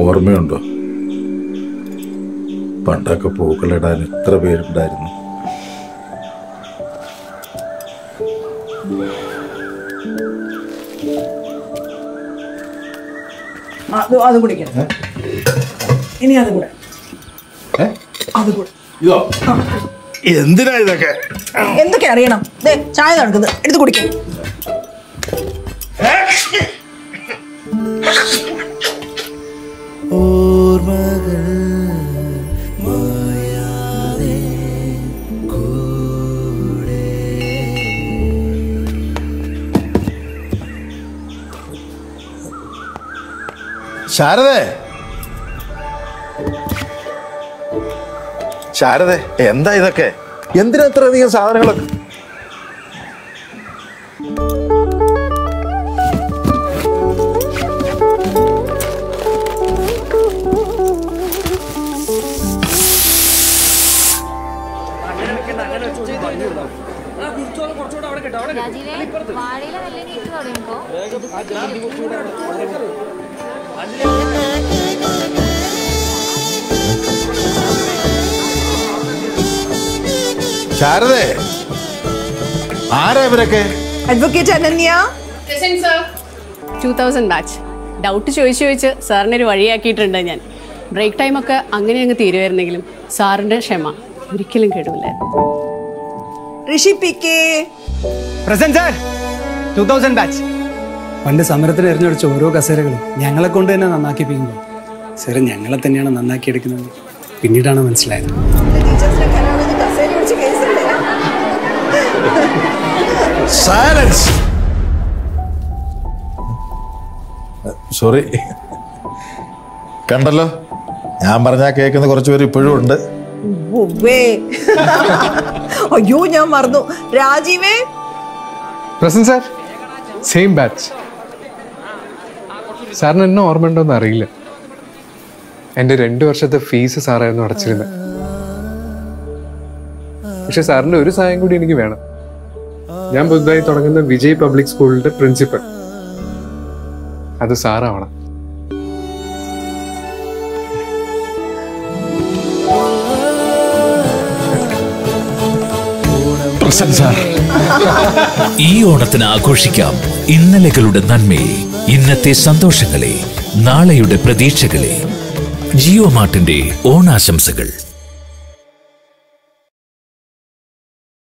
ഓർമ്മയുണ്ടോ പണ്ടൊക്കെ പൂക്കളിടാൻ ഇത്ര പേരുണ്ടായിരുന്നു അത് അത് കുടിക്കണം ഇനി അത് കൂടെ അത് കൂടെ ഇതോ എന്തിനാ ഇതൊക്കെ എന്തൊക്കെ അറിയണം ദേ ചായ നടക്കുന്നത് എടുത്ത് കുടിക്കാം ശാരദേ ശാരദേ എന്താ ഇതൊക്കെ എന്തിനാ ഇത്ര അധികം സാധനങ്ങളൊക്കെ രാജീവേ വാഴയിലെ വെള്ളം ഇട്ട് തുടങ്ങുമ്പോ ശാരദേ ആരാ ഇവരൊക്കെ advocate Ananya two thousand batch doubt ചോദിച്ചു ചോദിച്ച് സാറിനെ ഒരു വഴിയാക്കിയിട്ടുണ്ട് ഞാൻ ബ്രേക്ക് ടൈമൊക്കെ അങ്ങനെ അങ്ങ് തീരുമായിരുന്നെങ്കിലും സാറിൻ്റെ ക്ഷമ ഒരിക്കലും കെടുവില്ലായിരുന്നു Rishi P K present sir two thousand batch പണ്ട് സമരത്തിന് എറിഞ്ഞടിച്ച ഓരോ കസേരകളും ഞങ്ങളെ കൊണ്ട് തന്നെ നന്നാക്കിപ്പിക്കുമ്പോൾ സാർ ഞങ്ങളെ തന്നെയാണ് നന്നാക്കിയെടുക്കുന്നത് പിന്നീടാണ് മനസ്സിലായത് ടീച്ചേഴ്സിനെ കല്യാണം കസേര പിടിച്ച് കേസില്ലേ സൈലൻസ് സോറി കണ്ടല്ലോ ഞാൻ പറഞ്ഞാ കേൾക്കുന്ന കുറച്ച് പേര് ഇപ്പോഴും ഉണ്ട് ഉവ്വേ. അയ്യോ ഞാൻ മറന്നു രാജീവേ പ്രസന്റ് സാർ സെയിം ബാച്ച് സാറിന് എന്നെ ഓർമ്മയുണ്ടോന്ന് അറിയില്ല എൻ്റെ രണ്ട് വർഷത്തെ ഫീസ് സാറായിരുന്നു അടച്ചിരുന്നത് പക്ഷെ സാറിന്റെ ഒരു സഹായം കൂടി എനിക്ക് വേണം ഞാൻ പുതുതായി തുടങ്ങുന്ന വിജയ് പബ്ലിക് സ്കൂളിന്റെ പ്രിൻസിപ്പൽ അത് സാറാവണം ഈ ഓണത്തിന് ആഘോഷിക്കാം ഇന്നലകളുടെ നന്മയെ ഇന്നത്തെ സന്തോഷങ്ങളെ നാളെയുടെ പ്രതീക്ഷകളെ ജിയോ മാർട്ടിന്റെ ഓണാശംസകൾ